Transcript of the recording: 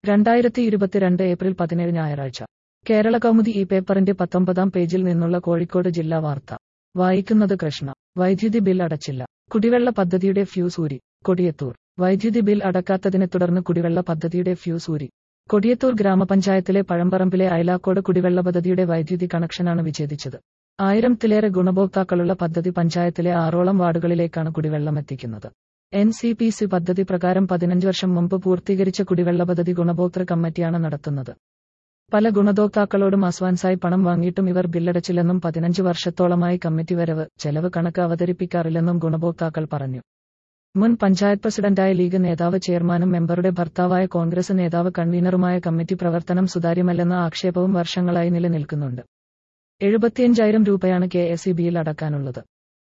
രണ്ടായിരത്തി ഇരുപത്തിരണ്ട് ഏപ്രിൽ പതിനേഴ് ഞായറാഴ്ച കേരള കൗമുദി ഈ പേപ്പറിന്റെ പത്തൊമ്പതാം പേജിൽ നിന്നുള്ള കോഴിക്കോട് ജില്ലാ വാർത്ത വായിക്കുന്നത് കൃഷ്ണ വൈദ്യുതി ബിൽ അടച്ചില്ല കുടിവെള്ള പദ്ധതിയുടെ ഫ്യൂസ് ഊരി കൊടിയത്തൂർ വൈദ്യുതി ബിൽ അടക്കാത്തതിനെ തുടർന്ന് കുടിവെള്ള പദ്ധതിയുടെ ഫ്യൂസ് ഊരി കൊടിയത്തൂർ ഗ്രാമപഞ്ചായത്തിലെ പഴമ്പറമ്പിലെ അയലാക്കോട് കുടിവെള്ള പദ്ധതിയുടെ വൈദ്യുതി കണക്ഷനാണ് വിച്ഛേദിച്ചത് ആയിരത്തിലേറെ ഗുണഭോക്താക്കളുള്ള പദ്ധതി പഞ്ചായത്തിലെ ആറോളം വാർഡുകളിലേക്കാണ് കുടിവെള്ളം എത്തിക്കുന്നത് എൻ സി പി സി പദ്ധതി പ്രകാരം പതിനഞ്ച് വർഷം മുമ്പ് പൂർത്തീകരിച്ച കുടിവെള്ള പദ്ധതി ഗുണഭോക്തൃ കമ്മിറ്റിയാണ് നടത്തുന്നത് പല ഗുണഭോക്താക്കളോടും അസ്വാൻസായി പണം വാങ്ങിയിട്ടും ഇവർ ബില്ലടച്ചില്ലെന്നും പതിനഞ്ച് വർഷത്തോളമായി കമ്മിറ്റി വരവ് ചെലവ് കണക്ക് അവതരിപ്പിക്കാറില്ലെന്നും ഗുണഭോക്താക്കൾ പറഞ്ഞു മുൻ പഞ്ചായത്ത് പ്രസിഡന്റായ ലീഗ് നേതാവ് ചെയർമാനും മെമ്പറുടെ ഭർത്താവായ കോൺഗ്രസ് നേതാവ് കൺവീനറുമായ കമ്മിറ്റി പ്രവർത്തനം സുതാര്യമല്ലെന്ന ആക്ഷേപവും വർഷങ്ങളായി നിലനിൽക്കുന്നുണ്ട് എഴുപത്തിയഞ്ചായിരം രൂപയാണ് കെ എസ് ഇ ബിയിൽ അടക്കാനുള്ളത്